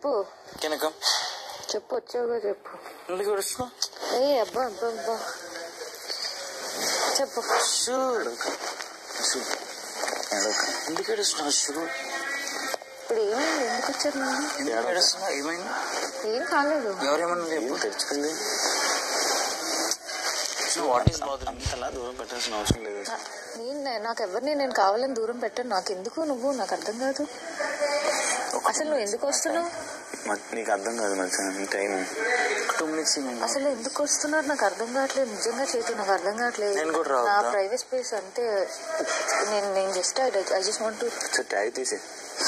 చెప్పు కెనకం చెప్పు వచ్చావుగా చెప్పు ఎందుకు ఏడుస్తున్నావు ఏ అబ్బా అబ్బా అబ్బా చెప్పు షూ ఎందుకు ఏడుస్తున్నావు షూ ఇప్పుడు ఏమైంది ఎందుకు వచ్చారు నేను ఎందుకు ఏడుస్తున్నావు ఏమైంది ఏం కాలేదు ఎవరేమన్నా చెప్పు తెచ్చుకుంది వాట్ ఈస్ బాదర్ అలా దూరం పెట్టాల్సిన అవసరం లేదు నేను నాకు ఎవరిని నేను కావాలని దూరం పెట్టాను నాకు ఎందుకు నువ్వు నాకు అర్థం కాదు అసలు నువ్వు ఎందుకు వస్తున్నావు నీకు అర్థం కాదు మంచి టైం టూ మినిట్స్ అసలు ఎందుకు వస్తున్నారు నాకు అర్థం కావట్లేదు నిజంగా చేతు నాకు అర్థం కావట్లేదు నేను కూడా రావద్దా? నా ప్రైవేట్ స్పేస్ అంటే నేను నేను just I just want to so tag తీసే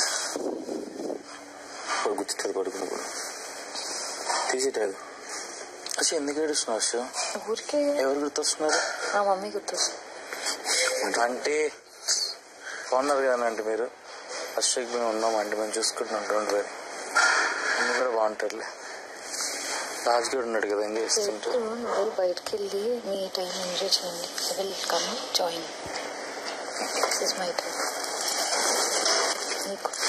గుర్తుంది పడుకుని కూడా తీసి ట్యాగ్ అసలు ఎందుకు ఏడుస్తున్నావు అసలు ఊరికే ఎవరు గుర్తొస్తున్నారు నా మమ్మీ గుర్తొస్తుంది అంటే బాగున్నారు కదండి మీరు ఫస్ట్ వీక్ మేము ఉన్నామండి మేము చూసుకుంటున్నాం డోంట్ వెరీ అన్ని కూడా బాగుంటారులే రాజ్ కూడా ఉన్నాడు కదా ఎంజాయ్ చేస్తుంటూ ఇప్పుడు నువ్వు బయటకు వెళ్ళి మీ టైం ఎంజాయ్ చేయండి I will come join this is my time నీకు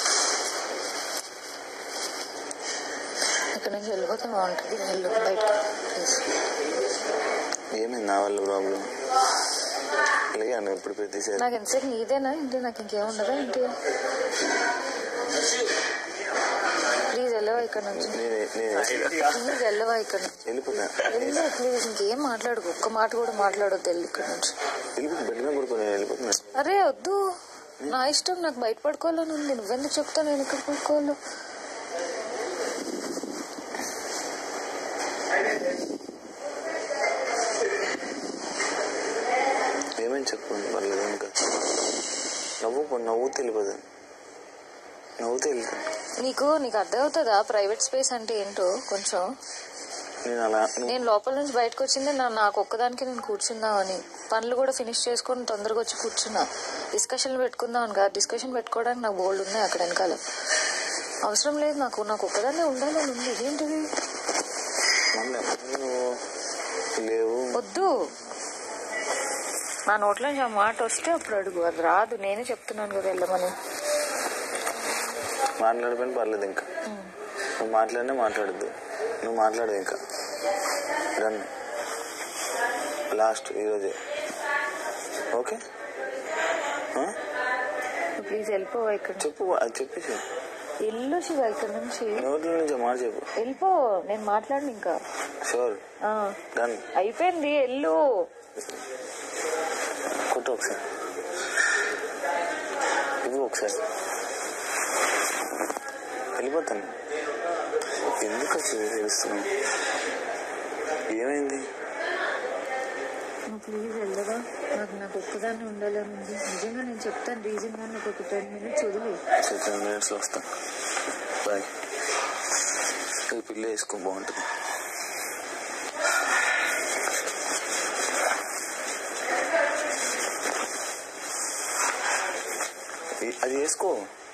ఇక్కడ నుంచి వెళ్ళిపోతే బాగుంటుంది వెళ్ళు బయటకు ప్లీజ్ ఏమైంది నా వల్ల ప్రాబ్లం అలాగే అన్న ఇప్పుడు ప్రతిసారి నాకు ఎంతసేపు నీదేనా ఏంటి నాకు ఇంకేముండదా ఏంటి ప్లీజ్ వెళ్ళవా ఇక్కడ నుంచి నేనే నేనే ప్లీజ్ వెళ్ళవా ఇక్కడ నుంచి వెళ్ళిపోయినా వెళ్ళు ప్లీజ్ ఇంకేం మాట్లాడు ఒక్క మాట కూడా మాట్లాడొద్దు వెళ్ళి ఇక్కడ నుంచి వెళ్ళిపోయి బెడ్గా పడుకుని నేను వెళ్ళిపోతున్నా అరే వద్దు నా ఇష్టం నాకు బయట పడుకోవాలని ఉంది నువ్వెందుకు చెప్తావు నేను ఇక్కడ పడుకోవాలో ఏమని చెప్పు పర్లేదు ఇంకా నవ్వు నవ్వు తెలియదు నవ్వు తెలియదు నీకు నీకు అర్థమవుతుందా ప్రైవేట్ స్పేస్ అంటే ఏంటో కొంచెం నేను అలా నువ్వు నేను లోపల నుంచి బయటకు వచ్చింది నా నాకు ఒక్కదానికి నేను కూర్చుందామని పనులు కూడా ఫినిష్ చేసుకొని తొందరగా వచ్చి కూర్చున్నా డిస్కషన్ పెట్టుకుందామని కాదు డిస్కషన్ పెట్టుకోవడానికి నాకు బోల్డ్ ఉన్నాయి అక్కడ వెనకాల అవసరం లేదు నాకు నాకు ఒక్కదాన్నే ఉండాలని ఉంది ఇదేంటిది మళ్ళీ నువ్వు లేవు వద్దు నా నోట్లో నుంచి ఆ మాట వస్తే అప్పుడు అడుగు అది రాదు నేనే చెప్తున్నాను కదా వెళ్ళమని మాట్లాడిపోయిన పర్లేదు ఇంకా నువ్వు మాట్లాడినా మాట్లాడద్దు నువ్వు మాట్లాడదు ఇంకా డన్ లాస్ట్ ఈరోజే ఓకే ఆ? ప్లీజ్ వెళ్ళిపోవా ఇక్కడ నుంచి. చెప్పు అది చెప్పేసి వెళ్ళు శివ ఇక్కడ నుంచి నోట్ల నుంచి మాట చెప్పు వెళ్ళిపో నేను మాట్లాడను ఇంకా షూర్ ఆ, డన్ అయిపోయింది వెళ్ళు కొట్టు ఒకసారి ఇవ్వు ఒకసారి వెళ్ళిపోతాను ఎందుకు అసలు తెలుస్తున్నావు ఏమైంది నువ్వు ప్లీజ్ వెళ్ళరా నాకు నాకు ఒక్కదాన్ని ఉండాలని ఉంది నిజంగా నేను చెప్తాను రీజన్ గా నాకు ఒక టెన్ మినిట్స్ వదిలి టెన్ మినిట్స్లో వస్తాను బాయ్ ఈ పిల్ల వేసుకో బాగుంటుంది ఈ- అది వేసుకో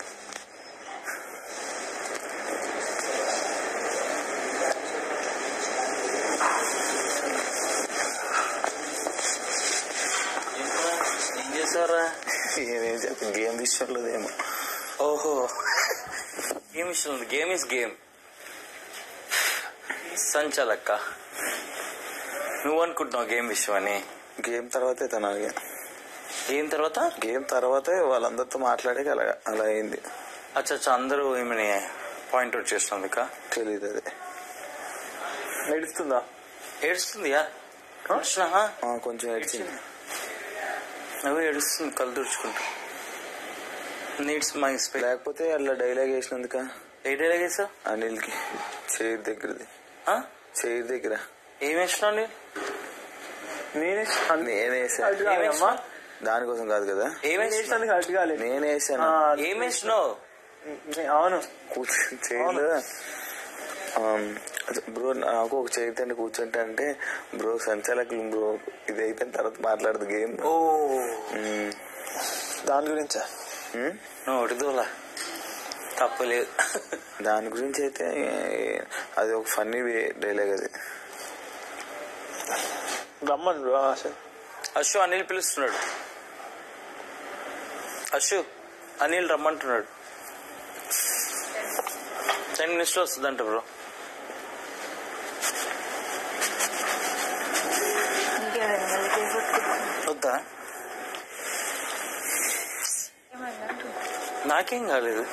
ఏం చేశారా ఏమేం చెప్పి గేమ్ విషయంలో ఏమో ఓహో గేమ్ ఇష్టం గేమ్ ఇస్ గేమ్ సంచాలక్క నువ్వు అనుకుంటున్నావు గేమ్ విషయం అని గేమ్ తర్వాతే తన గేమ్ తర్వాత గేమ్ తర్వాతే వాళ్ళందరితో మాట్లాడే అలా అలా అయింది అచ్చా అచ్చా అందరూ ఈమెని పాయింట్అవుట్ చేస్తున్నందుక తెలియదు అది ఏడుస్తుందా ఏడుస్తుందియా కృష్ణ ఆ, కొంచెం ఏడ్చింది నువ్వు ఏడుస్తుంది కళ్ళు తుడుచుకుంటూ నీడ్స్ మై స్పేస్ లేకపోతే అలా డైలాగ్ వేసినందుక ఏ డైలాగ్ వేసావు అనిల్కి చైర్ దగ్గరది చైర్ దగ్గర ఏం వేసినావు నేను నేనే నేనే వేసా ఏం వేసినావు? దానికోసం కాదు కదా ఏం వేసినావు? నేనే వేసాను ఏం వేసినావు అవును కూర్చొని చైర్లో బ్రో నాకు ఒక చైర్ తండ్రి కూర్చుంటే అంటే బ్రో సంచాలకులు బ్రో ఇది అయిపోయిన తర్వాత మాట్లాడదు గేమ్ ఓ దాని గురించా నువ్వు ఒకటిదోలా తప్పలేదు దాని గురించి అయితే అది ఒక ఫన్నీ డైలాగ్ అది రమ్మను బ్రో అసలు అశు అనిల్ పిలుస్తున్నాడు అశు అనిల్ రమ్మంటున్నాడు టెన్ మినిట్స్లో వస్తుందంట బ్రో ఇంకేమైనా మళ్ళీ కేసు పెట్టుకుంటాను వద్దా నాకేం కాలేదు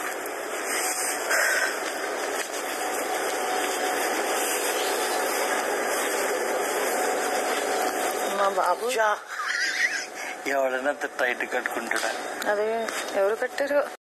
మా బాబు ఎవడన్నా టైట్ కట్టుకుంటాడా అదే ఎవరు కట్టారు